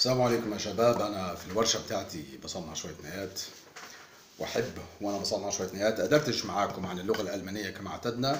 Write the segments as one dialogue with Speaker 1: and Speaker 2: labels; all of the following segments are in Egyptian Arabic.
Speaker 1: السلام عليكم يا شباب انا في الورشه بتاعتي بصنع شويه نهايات واحب وانا بصنع شويه نهايات ادردش معاكم عن اللغه الالمانيه كما اعتدنا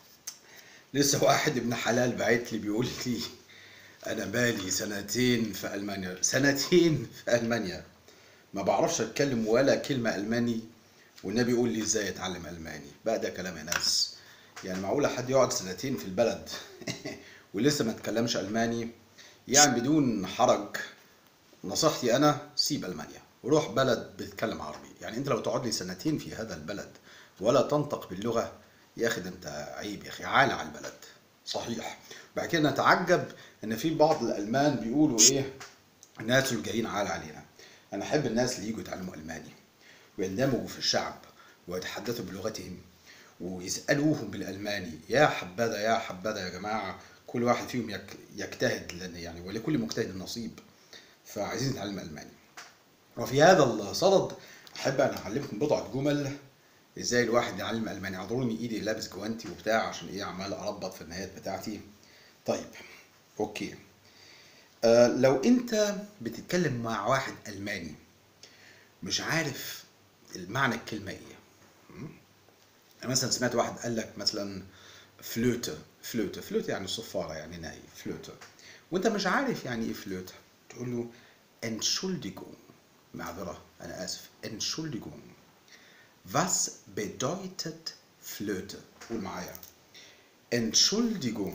Speaker 1: لسه واحد ابن حلال بعت لي بيقول لي انا بالي سنتين في المانيا سنتين في المانيا ما بعرفش اتكلم ولا كلمه الماني والنبي يقول لي ازاي اتعلم الماني بقى ده كلام يا ناس يعني معقوله حد يقعد سنتين في البلد ولسه ما اتكلمش الماني يعني بدون حرج نصيحتي انا سيب المانيا وروح بلد بتتكلم عربي يعني انت لو تقعد لي سنتين في هذا البلد ولا تنطق باللغه يا اخي ده انت عيب يا اخي عالة على البلد صحيح بعد كده نتعجب ان في بعض الالمان بيقولوا ايه الناس اللي جايين عالة علينا انا احب الناس اللي يجوا يتعلموا الماني ويندمجوا في الشعب ويتحدثوا بلغتهم ويسالوهم بالالماني يا حبذا يا حبذا يا جماعه كل واحد فيهم يك- يجتهد لان يعني ولكل مجتهد نصيب فعايزين نتعلم الماني وفي هذا الصدد احب ان اعلمكم بضعه جمل ازاي الواحد يعلم الماني اعذروني ايدي لابس جوانتي وبتاع عشان ايه عمال اربط في النهايات بتاعتي طيب اوكي آه لو انت بتتكلم مع واحد الماني مش عارف المعنى الكلمه ايه م? مثلا سمعت واحد قال لك مثلا فلوتة فلوتة فلوتة يعني صفارة يعني ناي فلوتة وانت مش عارف يعني ايه فلوتة تقول له Entschuldigung معذرة أنا آسف Entschuldigung Was bedeutet Flöte قول معايا Entschuldigung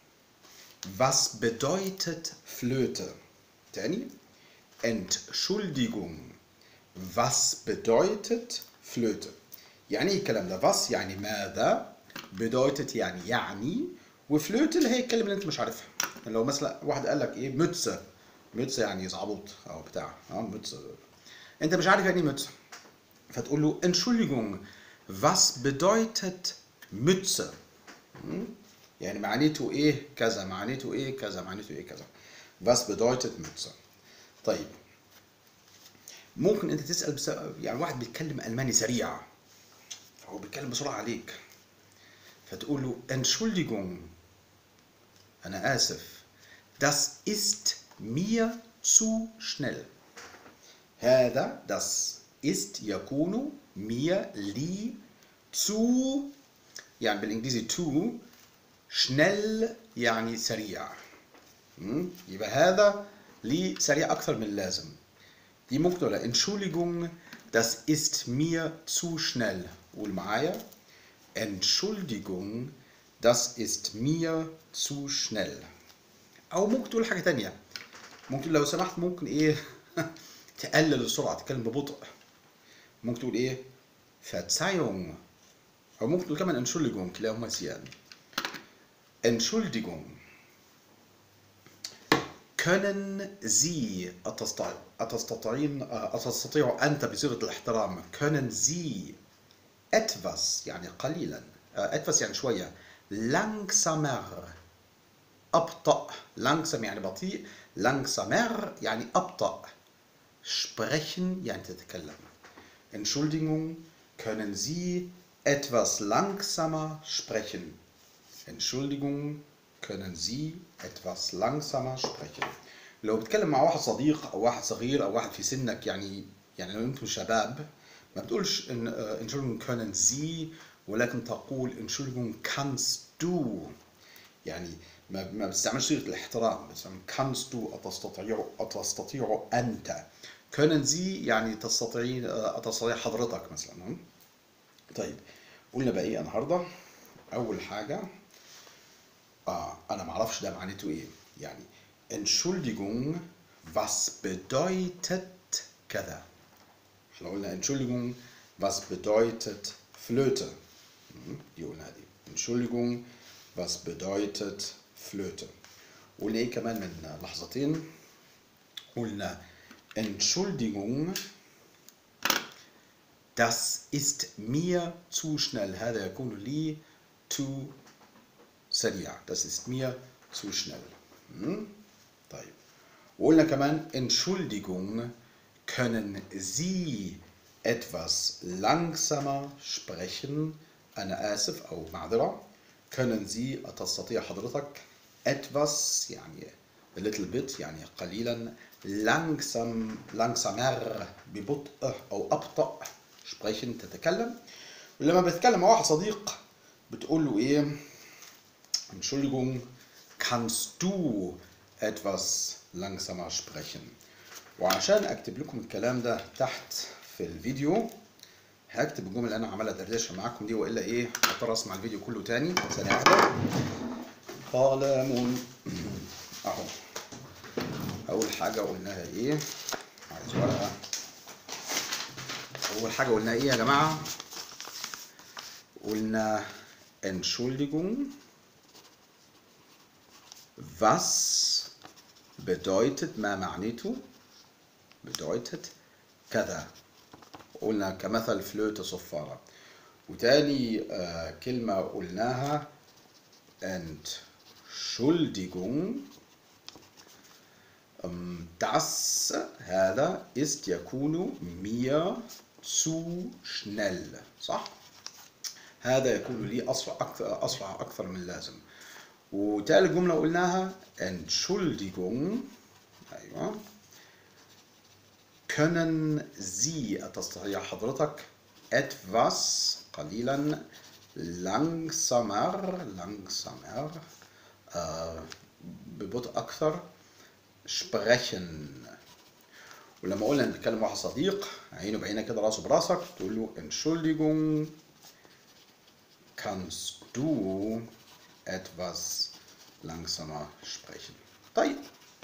Speaker 1: Was bedeutet Flöte تاني Entschuldigung Was bedeutet Flöte يعني ايه الكلام ده was يعني ماذا bedeutet يعني يعني وفلوت اللي هي الكلمه اللي انت مش عارفها يعني لو مثلا واحد قال لك ايه متسه متسه يعني زعبوط او بتاع اه متسه انت مش عارف يعني ايه متسه فتقول له Entschuldigung was bedeutet Mütze م? يعني معنيته ايه كذا معنيته ايه كذا معنيته ايه كذا was bedeutet Mütze طيب ممكن انت تسال بس يعني واحد بيتكلم الماني سريع فهو بيتكلم بسرعه عليك فتقول له Entschuldigung أنا آسف das ist mir zu schnell هذا das ist يكون mir لي zu يعني بالإنجليزي to schnell يعني سريع م? يبقى هذا لي سريع أكثر من اللازم دي ممكن تقول Entschuldigung das ist mir zu schnell قول معايا Entschuldigung, das ist mir zu schnell. أو ممكن تقول حاجة تانية. ممكن لو سمحت ممكن إيه تقلل السرعة تتكلم ببطء. ممكن تقول إيه Verzeihung. أو ممكن تقول كمان Entschuldigung كلاهما سيان. Entschuldigung. Können Sie أتستطيع أتستطيعين أتستطيع أنت بصيغة الاحترام können Sie etwas يعني قليلا äh, etwas يعني شوية langsamer أبطأ langsam يعني بطيء langsamer يعني أبطأ sprechen يعني تتكلم Entschuldigung können Sie etwas langsamer sprechen Entschuldigung können Sie etwas langsamer sprechen لو بتكلم مع واحد صديق أو واحد صغير أو واحد في سنك يعني يعني لو أنتم شباب ما بتقولش ان äh, Entschuldigung können Sie ولكن تقول Entschuldigung kannst du يعني ما ما بتستعملش صيغه الاحترام بتستعمل kannst du أتستطيع أتستطيع أنت können Sie يعني تستطيعين أتستطيع حضرتك مثلا طيب قلنا بقى إيه النهارده أول حاجة آه أنا ما أعرفش ده معناته إيه يعني Entschuldigung was bedeutet كذا احنا قلنا Entschuldigung, was bedeutet Flöte? Mhm, دي قلنا دي. Entschuldigung, was bedeutet Flöte? قلنا ايه كمان من لحظتين؟ قلنا Entschuldigung, das ist mir zu schnell. هذا يكون لي zu سريع. Das ist mir zu schnell. Mhm? طيب. وقلنا كمان Entschuldigung, können Sie etwas langsamer sprechen? أنا آسف أو معذرة. Können Sie تستطيع حضرتك etwas يعني a little bit يعني قليلا langsam langsamer ببطء أو أبطأ sprechen تتكلم ولما بتتكلم مع واحد صديق بتقول له إيه Entschuldigung kannst du etwas langsamer sprechen وعشان أكتب لكم الكلام ده تحت في الفيديو هكتب الجمل اللي انا عمال ادردشها معاكم دي والا ايه هضطر اسمع الفيديو كله تاني ثانيه واحده قلم اهو اول حاجه قلناها ايه عايز ورقه اول حاجه قلناها ايه يا جماعه قلنا Entschuldigung was bedeutet ما معنيته bedeutet كذا قلنا كمثل فلوت صفارة وتاني آه كلمة قلناها Entschuldigung ähm, das هذا ist يكون mir zu schnell صح؟ هذا يكون لي أسرع أكثر, أسرع أكثر من اللازم وتالت جملة قلناها Entschuldigung أيوه können Sie تستطيع حضرتك etwas قليلا langsamer langsamer äh, ببطء أكثر sprechen ولما قلنا نتكلم واحد صديق عينه بعينه كده راسه براسك تقول له Entschuldigung kannst du etwas langsamer sprechen طيب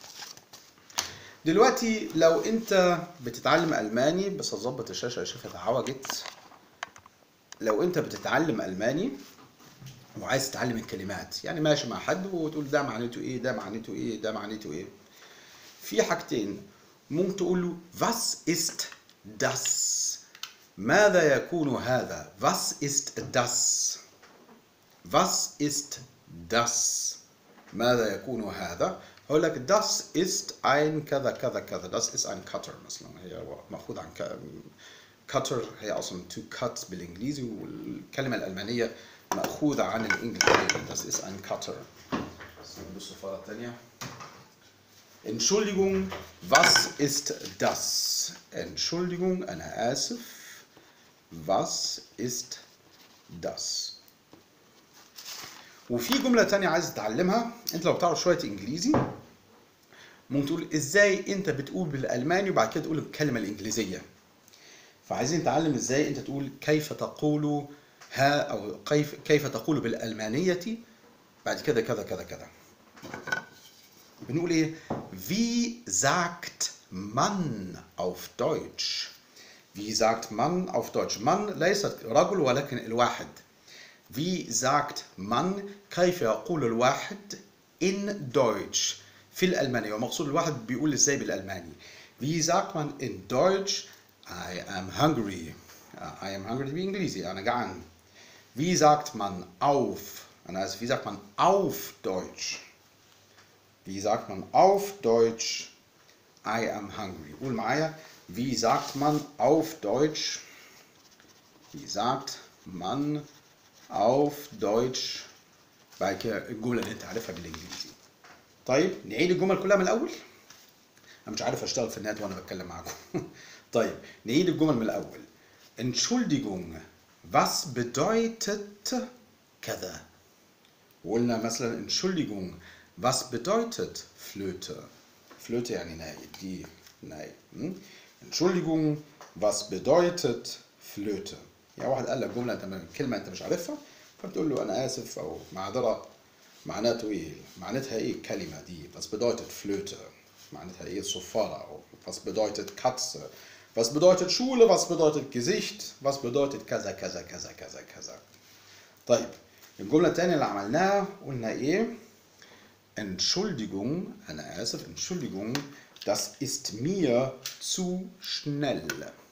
Speaker 1: دلوقتي لو انت بتتعلم الماني بس اظبط الشاشه شايفها اتعوجت لو انت بتتعلم الماني وعايز تتعلم الكلمات يعني ماشي مع حد وتقول ده معناته ايه ده معناته ايه ده معناته ايه في حاجتين ممكن تقول له was ist das ماذا يكون هذا was ist das was ist das ماذا يكون هذا هقول لك das ist ein كذا كذا كذا das ist ein cutter مثلا هي مأخوذ عن cutter هي اصلا to cut بالانجليزي والكلمه الالمانيه مأخوذه عن الانجليزي das ist ein cutter نبص الصفاره الثانيه Entschuldigung, was ist das? Entschuldigung, أنا آسف. Was ist das? وفي جملة تانية عايز تتعلمها انت لو بتعرف شوية انجليزي ممكن تقول ازاي انت بتقول بالالماني وبعد كده تقول الكلمة الانجليزية فعايزين نتعلم ازاي انت تقول كيف تقول ها او كيف كيف تقول بالالمانية بعد كده كذا كذا كذا بنقول ايه wie sagt man auf Deutsch wie sagt man auf Deutsch man ليست رجل ولكن الواحد Wie sagt man كيف يقول الواحد in Deutsch في الألمانية ومقصود الواحد بيقول ازاي بالألماني Wie sagt man in Deutsch I am hungry I am hungry بالإنجليزي أنا جعان Wie sagt man auf أنا آسف Wie sagt man auf Deutsch Wie sagt man auf Deutsch I am hungry قول معايا Wie sagt man auf Deutsch Wie sagt man auf Deutsch بعد كده الجملة اللي انت عارفها بالانجليزي طيب نعيد الجمل كلها من الاول انا مش عارف اشتغل في النت وانا بتكلم معاكم طيب نعيد الجمل من الاول Entschuldigung was bedeutet كذا وقلنا مثلا Entschuldigung was bedeutet Flöte Flöte يعني ناي دي ناي Entschuldigung was bedeutet Flöte يعني واحد قال لك جمله انت كلمه انت مش عارفها فبتقول له انا اسف او معذره معناته ايه؟ معناتها ايه الكلمه دي؟ was bedeutet Flöte؟ معناتها ايه الصفاره او was bedeutet Katze؟ was bedeutet Schule؟ was bedeutet Gesicht؟ was bedeutet كذا كذا كذا كذا كذا طيب الجمله الثانيه اللي عملناها قلنا ايه؟ Entschuldigung انا اسف Entschuldigung das ist mir zu schnell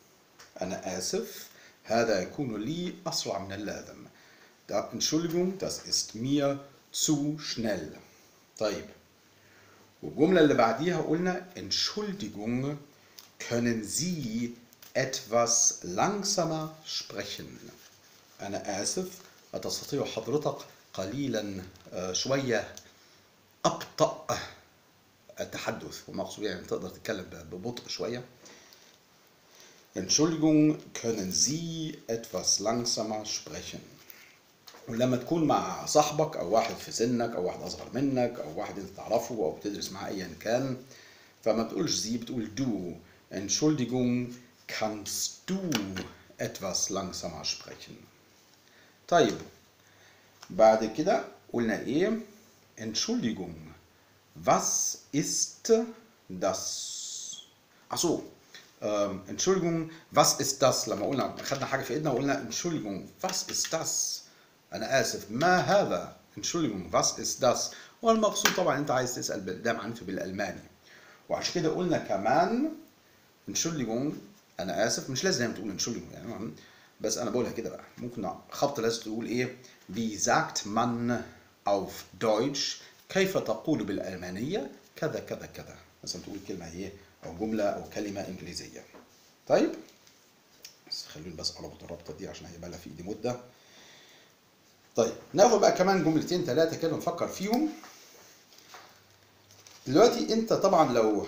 Speaker 1: انا اسف هذا يكون لي أسرع من اللازم. Da, Entschuldigung, das ist mir zu schnell. طيب. والجملة اللي بعديها قلنا Entschuldigung, können Sie etwas langsamer sprechen? أنا آسف أتستطيع حضرتك قليلا شوية أبطأ التحدث والمقصود يعني تقدر تتكلم ببطء شوية Entschuldigung, können Sie etwas langsamer sprechen? ولما تكون مع صاحبك او واحد في سنك او واحد اصغر منك او واحد انت تعرفه او بتدرس معاه ايا كان فما بتقولش زي بتقول du Entschuldigung kannst du etwas langsamer sprechen طيب بعد كده قلنا ايه Entschuldigung was ist das achso ähm, Entschuldigung was ist das لما قلنا خدنا حاجه في ايدنا وقلنا Entschuldigung was ist das انا اسف ما هذا Entschuldigung was ist das والمقصود طبعا انت عايز تسال ده معناته بالالماني وعشان كده قلنا كمان Entschuldigung انا اسف مش لازم تقول Entschuldigung يعني بس انا بقولها كده بقى ممكن خبط لازم تقول ايه wie sagt man auf Deutsch كيف تقول بالالمانيه كذا كذا كذا مثلا تقول كلمه ايه او جمله او كلمه انجليزيه طيب بس خلوني بس اربط الرابطه دي عشان هيبقى لها في ايدي مده طيب ناخد بقى كمان جملتين ثلاثه كده نفكر فيهم دلوقتي انت طبعا لو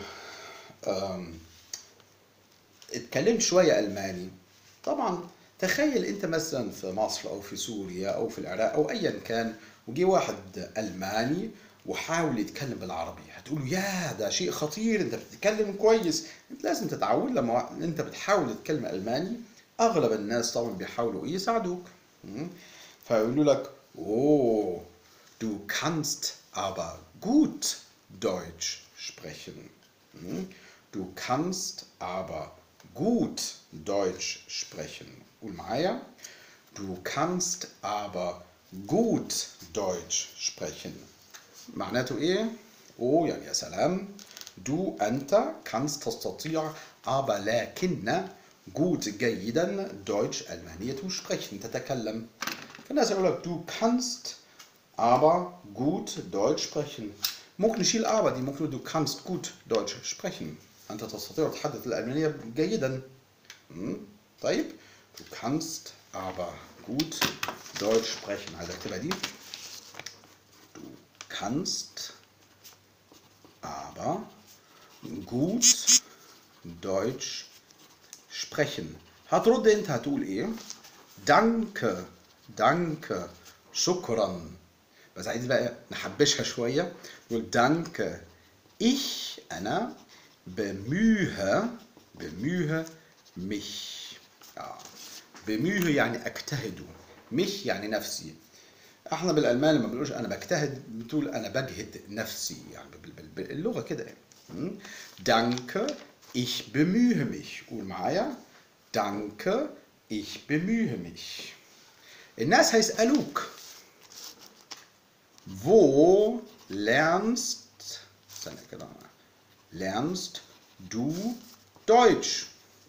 Speaker 1: اتكلمت شويه الماني طبعا تخيل انت مثلا في مصر او في سوريا او في العراق او ايا كان وجي واحد الماني وحاول يتكلم بالعربي هتقول له يا ده شيء خطير انت بتتكلم كويس انت لازم تتعود لما انت بتحاول تتكلم الماني اغلب الناس طبعا بيحاولوا ايه يساعدوك فيقولوا لك اوه du kannst aber gut Deutsch sprechen du kannst aber gut Deutsch sprechen قول معايا du kannst aber gut Deutsch sprechen معناته ايه اوه يعني يا سلام du انت kannst تستطيع aber لكن gut جيدا Deutsch ألمانية sprechen تتكلم فالناس يقول لك du kannst aber gut Deutsch sprechen ممكن نشيل aber دي ممكن du kannst gut Deutsch sprechen أنت تستطيع تتحدث الألمانية جيدا طيب du kannst aber gut Deutsch sprechen عايز اكتبها دي du kannst aber gut Deutsch sprechen هترد انت هتقول ايه danke danke شكرا بس عايز بقى نحبشها شوية نقول danke ich أنا bemühe bemühe mich ja. bemühe يعني أجتهد mich يعني نفسي احنا بالالماني لما بنقولش انا بجتهد بتقول انا بجهد نفسي يعني باللغه كده يعني danke ich bemühe mich قول معايا danke ich bemühe mich الناس هيسألوك wo lernst استنى كده lernst du Deutsch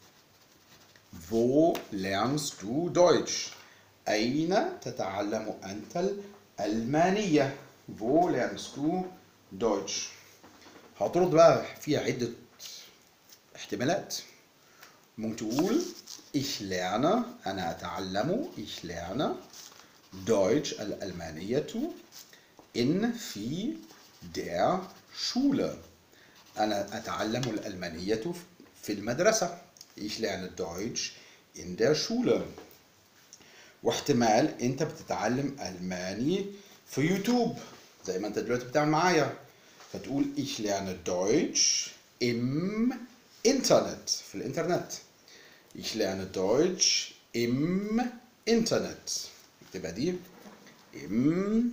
Speaker 1: wo lernst du Deutsch أين تتعلم أنت الألمانية wo lernst du Deutsch هترد بقى فيها عدة احتمالات ممكن تقول ich lerne أنا أتعلم ich lerne Deutsch الألمانية in في der Schule أنا أتعلم الألمانية في المدرسة ich lerne Deutsch in der Schule واحتمال انت بتتعلم الماني في يوتيوب زي ما انت دلوقتي بتعمل معايا فتقول ich lerne Deutsch im Internet في الانترنت ich lerne Deutsch im Internet تبقى دي im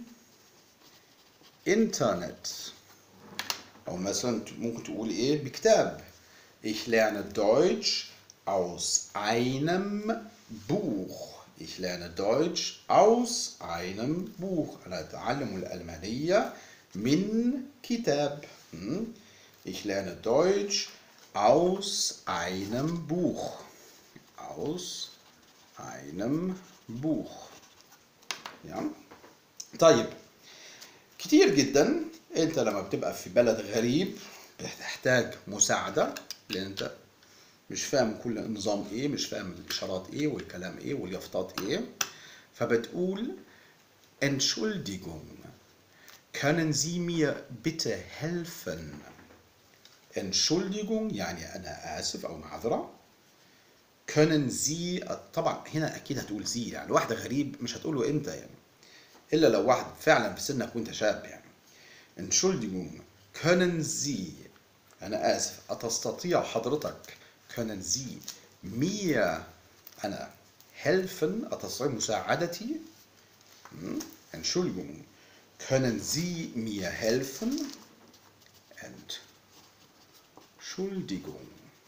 Speaker 1: Internet او مثلا ممكن تقول ايه بكتاب ich lerne Deutsch aus einem Buch Ich lerne Deutsch aus einem Buch. أنا أتعلم الألمانية من كتاب. Ich lerne Deutsch aus einem Buch. Aus einem Buch. Ja. طيب كتير جدا انت لما بتبقى في بلد غريب بتحتاج مساعدة لان انت مش فاهم كل نظام ايه مش فاهم الاشارات ايه والكلام ايه واليافطات ايه فبتقول Entschuldigung können Sie mir bitte helfen Entschuldigung يعني أنا آسف أو معذرة können Sie طبعا هنا أكيد هتقول Sie يعني واحد غريب مش هتقول له أنت يعني إلا لو واحد فعلا في سنك وأنت شاب يعني Entschuldigung können Sie أنا آسف أتستطيع حضرتك können Sie mir أنا helfen أتستطيع مساعدتي hm? Entschuldigung können Sie mir helfen Entschuldigung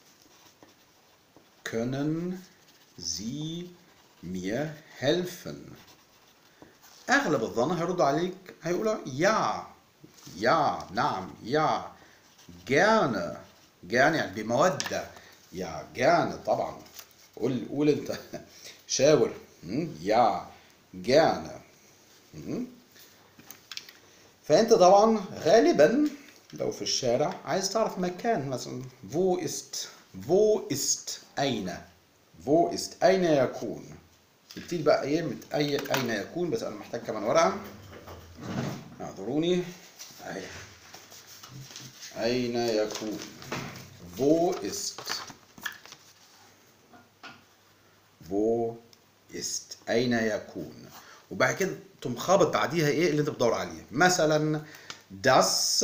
Speaker 1: können Sie mir helfen أغلب الظن هيردوا عليك هيقولوا يا يا نعم يا gerne gerne يعني بمودة يا gerne طبعا قول قول انت شاور يا gerne فانت طبعا غالبا لو في الشارع عايز تعرف مكان مثلا wo ist wo ist أين wo ist أين يكون تبتدي بقى ايه من أي أين يكون بس أنا محتاج كمان ورقة اعذروني أهي أين يكون wo ist wo ist أين يكون وبعد كده تقوم خابط بعديها ايه اللي انت بتدور عليه مثلا das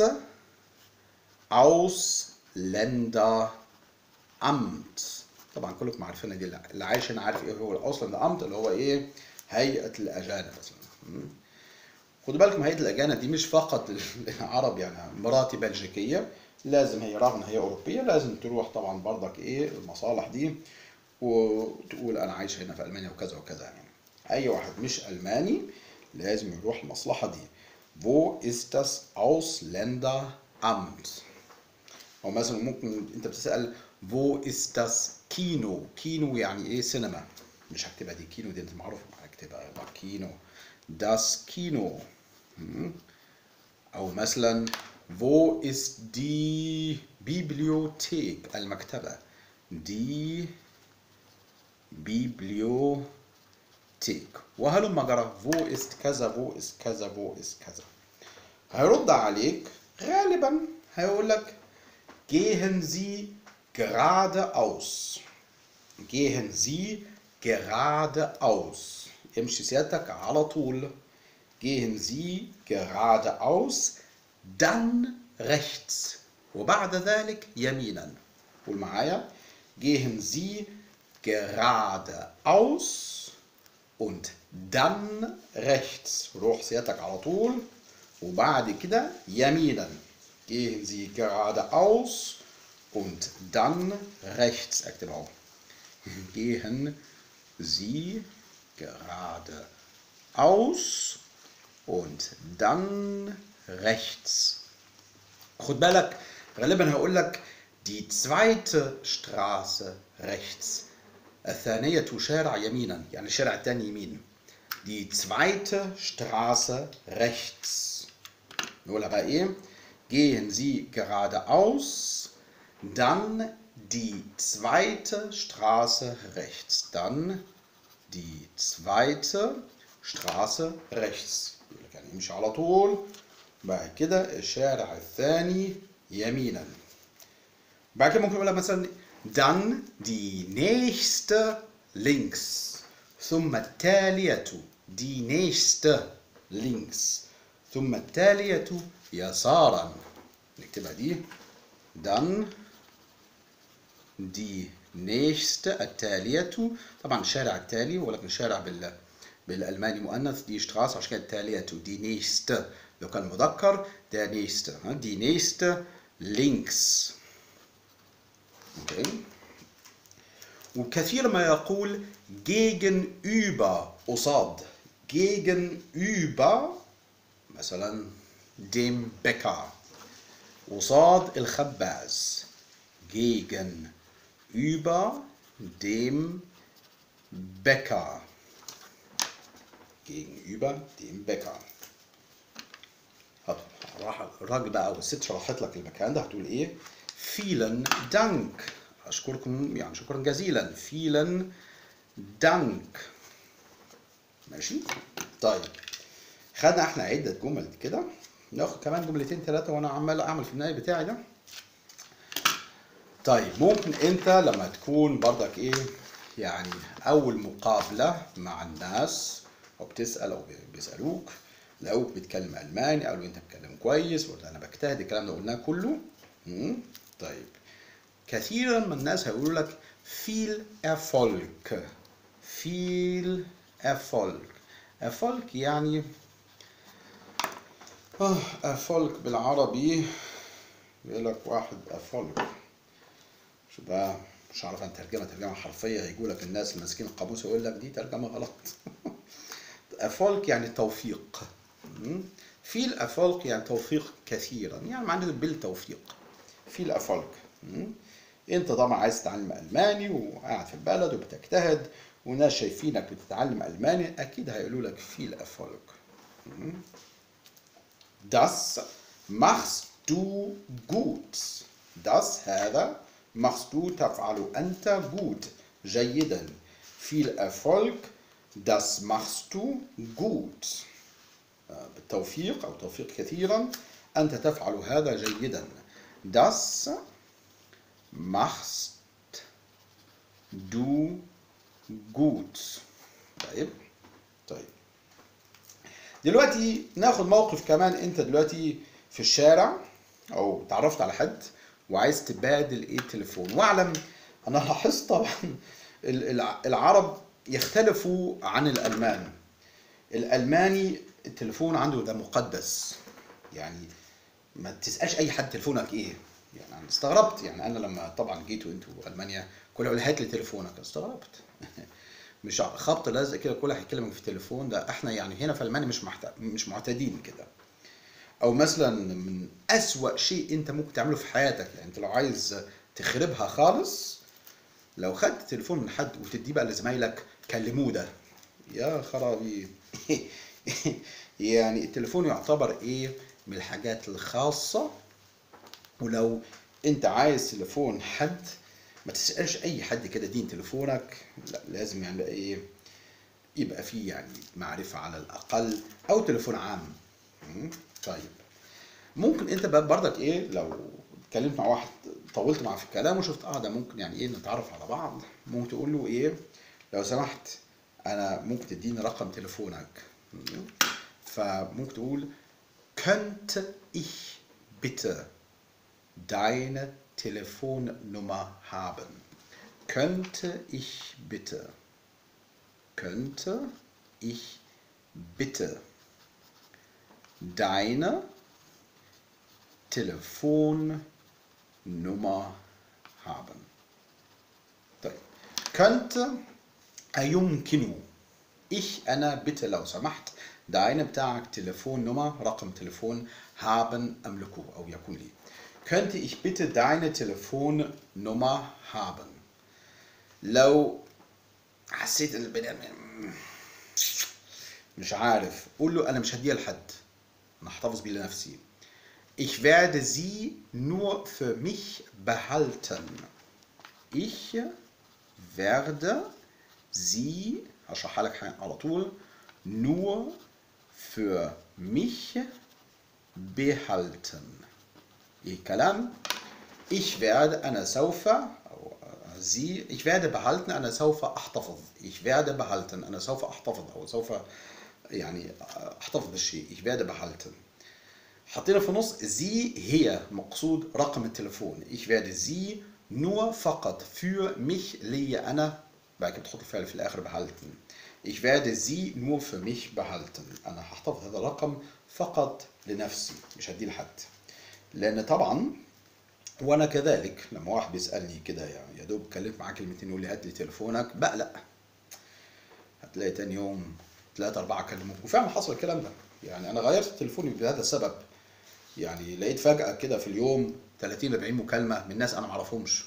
Speaker 1: Ausländeramt طبعا كلكم عارفين دي اللي عايش هنا عارف ايه هو الاوسلاند اللي هو ايه هيئه الاجانب مثلا خدوا بالكم هيئه الاجانب دي مش فقط للعرب يعني مراتي بلجيكيه لازم هي رغم هي اوروبيه لازم تروح طبعا برضك ايه المصالح دي وتقول انا عايش هنا في المانيا وكذا وكذا يعني اي واحد مش الماني لازم يروح المصلحه دي wo ist das Ausländeramt او مثلا ممكن انت بتسال wo ist das Kino كينو يعني ايه سينما مش هكتبها دي كينو دي انت معروف هكتبها كينو das Kino او مثلا wo ist die Bibliothek المكتبة die Bibliothek وهلما جرى wo ist كذا wo ist كذا wo ist كذا هيرد عليك غالبا هيقول لك gehen Sie geradeaus gehen Sie geradeaus امشي سيادتك على طول gehen Sie geradeaus dann rechts وبعد ذلك يمينا قول معايا gehen Sie geradeaus und dann rechts روح سيادتك على طول وبعد كده يمينا gehen Sie geradeaus und dann rechts اكتب اهو gehen Sie geradeaus und dann rechts خد بالك غالبا هقول لك die zweite Straße rechts الثانية شارع يمينا يعني الشارع الثاني يمين die zweite Straße rechts نقولها بقى ايه gehen Sie geradeaus dann die zweite Straße rechts dann die zweite Straße rechts يعني يمشي على طول بعد كده الشارع الثاني يمينا بعد كده ممكن نقول مثلا dann die nächste links ثم التالية die nächste links ثم التالية يسارا نكتبها دي dann die nächste التالية طبعا الشارع التالي ولكن الشارع بال بالالماني مؤنث دي شتراس عشان كده التالية die nächste لو كان مذكر der nächste die nächste links okay. وكثير ما يقول gegenüber قصاد gegenüber مثلا dem Bäcker قصاد الخباز gegenüber dem Bäcker gegenüber dem Bäcker راح الراجل بقى او الست شرحت لك المكان ده هتقول ايه vielen Dank اشكركم يعني شكرا جزيلا vielen Dank ماشي طيب خدنا احنا عده جمل كده ناخد كمان جملتين ثلاثه وانا عمال اعمل في النهايه بتاعي ده طيب ممكن انت لما تكون برضك ايه يعني اول مقابله مع الناس او بتسال او بيسالوك لقوك بتتكلم الماني قالوا انت بتتكلم كويس ولا انا بجتهد الكلام ده قلناه كله مم. طيب كثيرا من الناس هيقولوا لك viel Erfolg viel Erfolg Erfolg يعني آه Erfolg بالعربي يقول لك واحد Erfolg شو بقى مش عارف ان ترجمه ترجمه حرفيه هيقول لك الناس ماسكين القاموس ويقول لك دي ترجمه غلط Erfolg يعني توفيق في الأفولق يعني توفيق كثيرا يعني معناه بالتوفيق في الأفولق انت طبعا عايز تتعلم الماني وقاعد في البلد وبتجتهد وناس شايفينك بتتعلم الماني اكيد هيقولوا لك في الافولك Das machst du gut. Das هذا machst du تفعل أنت gut جيدا viel Erfolg das machst du gut بالتوفيق أو توفيق كثيرا أنت تفعل هذا جيدا das machst du gut طيب طيب دلوقتي ناخد موقف كمان انت دلوقتي في الشارع او تعرفت على حد وعايز تبادل ايه التليفون واعلم انا لاحظت طبعا العرب يختلفوا عن الالمان الالماني التليفون عنده ده مقدس يعني ما تسالش اي حد تليفونك ايه يعني انا استغربت يعني انا لما طبعا جيتوا انتوا المانيا كل يقول هات لي تليفونك استغربت مش خبط لازق كده كل هيكلمك في التليفون ده احنا يعني هنا في المانيا مش محت... مش معتادين كده او مثلا من اسوأ شيء انت ممكن تعمله في حياتك يعني انت لو عايز تخربها خالص لو خدت تليفون من حد وتديه بقى لزمايلك كلموه ده يا خرابي يعني التليفون يعتبر ايه من الحاجات الخاصة ولو انت عايز تليفون حد ما تسألش اي حد كده دين تليفونك لا لازم يعني بقى ايه يبقى فيه يعني معرفة على الاقل او تليفون عام طيب ممكن انت بقى برضك ايه لو اتكلمت مع واحد طولت معاه في الكلام وشفت اه ده ممكن يعني ايه نتعرف على بعض ممكن تقول له ايه لو سمحت انا ممكن تديني رقم تليفونك فممكن تقول könnte ich bitte deine Telefonnummer haben? Könnte ich bitte? Könnte ich bitte deine Telefonnummer haben? طيب. könnte أيمكن ich أنا bitte لو سمحت deine بتاعك تليفوننummer رقم تليفون haben أملكه أو يكون لي könnte ich bitte deine Telefonnummer haben لو حسيت ان البني ادم مش عارف قول له انا مش هديها لحد انا هحتفظ بيه لنفسي ich werde sie nur für mich behalten ich werde sie هشرحها لك على طول nur für mich behalten ايه الكلام ich werde انا سوف أو sie ich werde behalten انا سوف احتفظ ich werde behalten انا سوف احتفظ او سوف يعني احتفظ بالشيء ich werde behalten حطينا في النص sie هي مقصود رقم التليفون ich werde sie nur فقط für mich لي انا بعد كده تحط الفعل في الاخر behalten ich werde sie nur für mich behalten انا هحتفظ هذا الرقم فقط لنفسي مش هديه لحد لان طبعا وانا كذلك لما واحد بيسالني كده يعني يا دوب اتكلمت معاه كلمتين يقول لي هات لي تليفونك بقلق هتلاقي تاني يوم ثلاثة أربعة كلموك وفعلا حصل الكلام ده يعني أنا غيرت تليفوني بهذا السبب يعني لقيت فجأة كده في اليوم 30 40 مكالمة من ناس أنا معرفهمش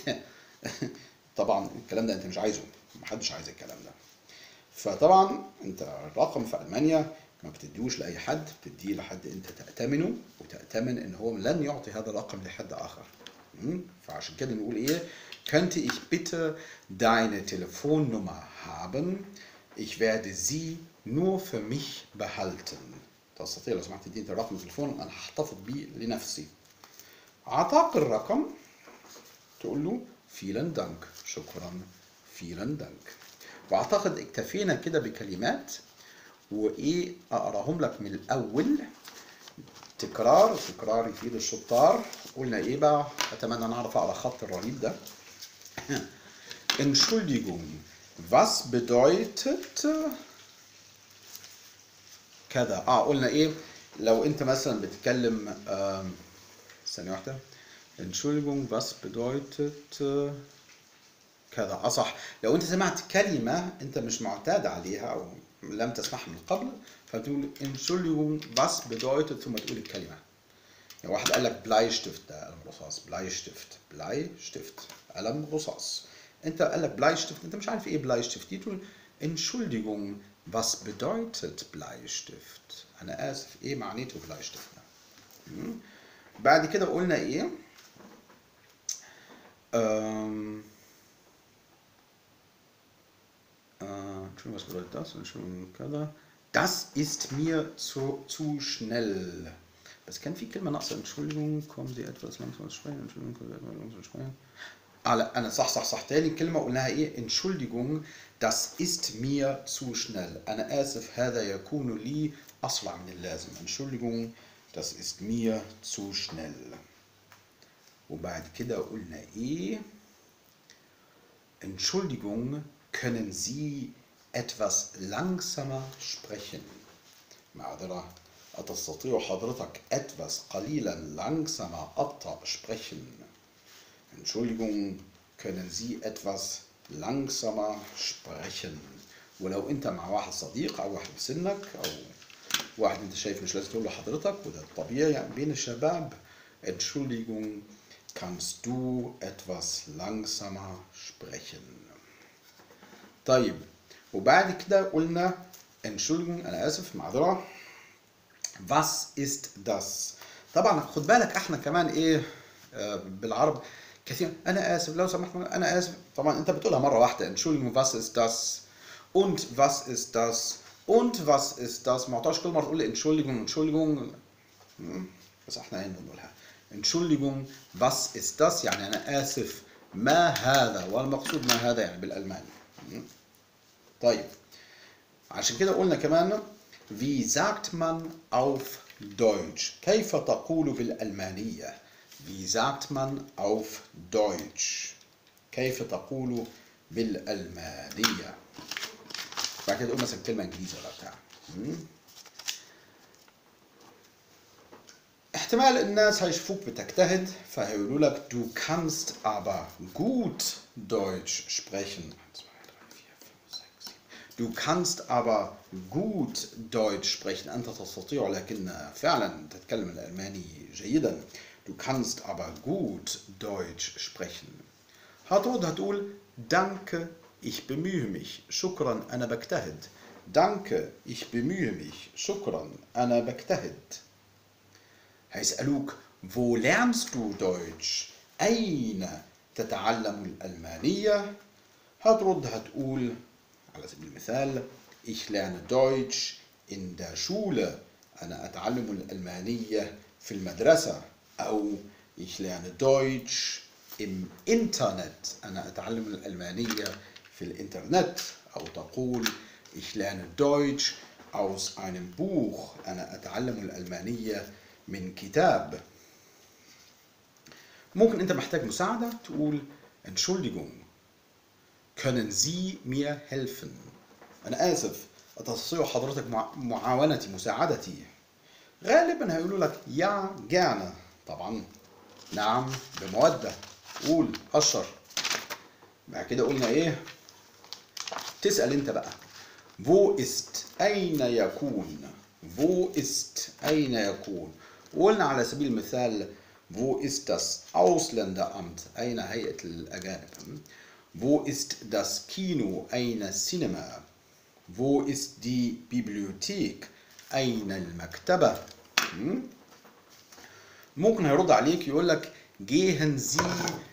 Speaker 1: طبعا الكلام ده أنت مش عايزه محدش عايز الكلام ده فطبعا أنت الرقم في ألمانيا ما بتديهوش لاي حد بتديه لحد انت تأتمنه وتأتمن ان هو لن يعطي هذا الرقم لحد اخر فعشان كده نقول ايه könnte ich bitte deine Telefonnummer haben ich werde sie nur für mich behalten تستطيع لو سمحت تديني رقم التليفون انا هحتفظ بيه لنفسي اعطاك الرقم تقول له vielen Dank شكرا vielen Dank واعتقد اكتفينا كده بكلمات وايه اقراهم لك من الاول تكرار تكرار يفيد الشطار قلنا ايه بقى اتمنى ان اعرف اقرا خط الرهيب ده Entschuldigung was bedeutet كذا اه قلنا ايه لو انت مثلا بتتكلم آم، ثانية واحدة Entschuldigung was bedeutet äh, كذا اه صح لو انت سمعت كلمة انت مش معتاد عليها او لم تسمعها من قبل فتقول Entschuldigung was bedeutet ثم تقول الكلمة يعني واحد قال لك بلايشتفت ده قلم رصاص بلايشتفت بلايشتفت قلم رصاص انت قال لك بلايشتفت انت مش عارف ايه بلايشتفت دي تقول Entschuldigung was bedeutet بلايشتفت انا اسف ايه معنيته بلايشتفت ده مم. بعد كده قلنا ايه ähm, äh, Entschuldigung, was bedeutet das? Entschuldigung, كذا. Das ist mir zu, zu schnell. بس كان في كلمة ناقصة Entschuldigung, kommen Sie etwas langsam sprechen? Entschuldigung, kommen Sie etwas langsam sprechen? آه لا أنا صح صح صح تاني كلمة قلناها إيه؟ Entschuldigung, das ist mir zu schnell. أنا آسف هذا يكون لي أسرع من اللازم. Entschuldigung, das ist mir zu schnell. وبعد كده قلنا إيه؟ Entschuldigung, können Sie etwas langsamer sprechen? معذرة أتستطيع حضرتك etwas قليلا langsamer أبطأ sprechen? Entschuldigung, können Sie etwas langsamer sprechen? ولو أنت مع واحد صديق أو واحد في سنك أو واحد أنت شايف مش لازم تقول له حضرتك وده الطبيعي يعني بين الشباب Entschuldigung, kannst du etwas langsamer sprechen? طيب وبعد كده قلنا Entschuldigung أنا آسف معذرة was ist das طبعا خد بالك احنا كمان ايه آه، بالعرب كثير انا اسف لو سمحت انا اسف طبعا انت بتقولها مره واحده Entschuldigung was ist das und was ist das und was ist das ما تعرفش كل مره تقول لي Entschuldigung Entschuldigung م? بس احنا هنا بنقولها Entschuldigung was ist das يعني انا اسف ما هذا والمقصود ما هذا يعني بالالماني م? طيب عشان كده قلنا كمان wie sagt man auf Deutsch كيف تقول بالألمانية wie sagt man auf Deutsch كيف تقول بالألمانية بعد كده تقول مثلا كلمة إنجليزي ولا بتاع م? احتمال الناس هيشوفوك بتجتهد فهيقولوا لك du kannst aber gut Deutsch sprechen Du kannst aber gut Deutsch sprechen. أنت تستطيع لكن فعلا تتكلم الألماني جيدا. Du kannst aber gut Deutsch sprechen. هترد هتقول Danke, ich bemühe mich. شكرا أنا بجتهد. Danke, ich bemühe mich. شكرا أنا بجتهد. هيسألوك Wo lernst du Deutsch? أين تتعلم الألمانية؟ هترد هتقول على سبيل المثال Ich lerne Deutsch in der Schule أنا أتعلم الألمانية في المدرسة أو Ich lerne Deutsch im Internet أنا أتعلم الألمانية في الإنترنت أو تقول Ich lerne Deutsch aus einem Buch أنا أتعلم الألمانية من كتاب ممكن أنت محتاج مساعدة تقول Entschuldigung können Sie mir helfen أنا آسف أتستطيع حضرتك مع- معاونتي مساعدتي غالبا هيقولوا لك يا gerne طبعا نعم بمودة قول أشر بعد كده قلنا إيه تسأل أنت بقى wo ist أين يكون wo ist أين يكون وقلنا على سبيل المثال wo ist das Ausländeramt أين هيئة الأجانب wo ist das Kino أين السينما wo ist die Bibliothek أين المكتبة م? ممكن هيرد عليك يقول لك gehen Sie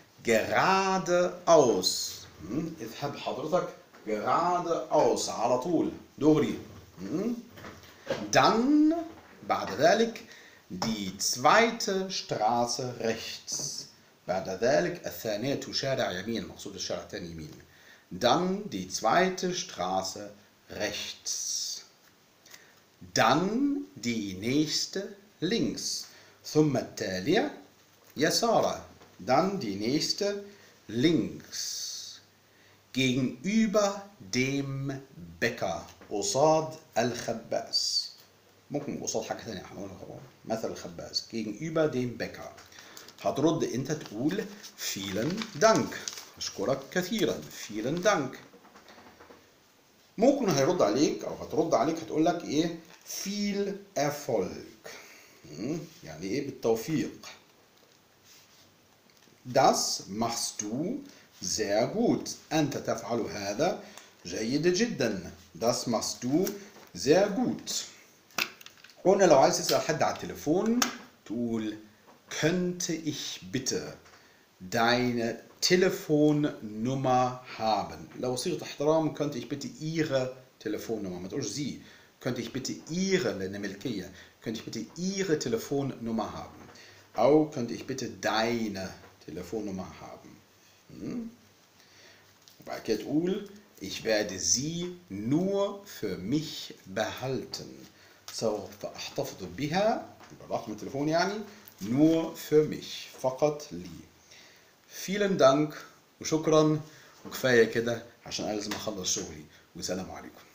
Speaker 1: geradeaus م? اذهب حضرتك geradeaus على طول دغري م? dann بعد ذلك die zweite Straße rechts بعد ذلك الثانية شارع يمين مقصود الشارع الثاني يمين dann die zweite Straße rechts dann die nächste links ثم التالية يسارا dann die nächste links gegenüber dem Bäcker قصاد الخباز ممكن قصاد حاجة تانية هنقولها مثل الخباز gegenüber dem Bäcker هترد انت تقول vielen Dank اشكرك كثيرا vielen Dank ممكن هيرد عليك او هترد عليك هتقول لك ايه viel Erfolg يعني ايه بالتوفيق Das machst du sehr gut. أنت تفعل هذا جيد جدا. Das machst du sehr gut. هنا لو عايز تسأل حد على التليفون تقول könnte ich bitte deine Telefonnummer haben. لو صيغة احترام könnte ich bitte ihre Telefonnummer ما تقولش sie. könnte ich bitte ihre لأن ملكية könnte ich bitte ihre Telefonnummer haben. أو könnte ich bitte deine Telefonnummer haben. Hm? وبعد كده تقول ich werde sie nur für mich behalten. سوف أحتفظ بها برقم التليفون يعني nur für mich فقط لي. vielen Dank وشكرا وكفاية كده عشان أنا لازم أخلص شغلي والسلام عليكم.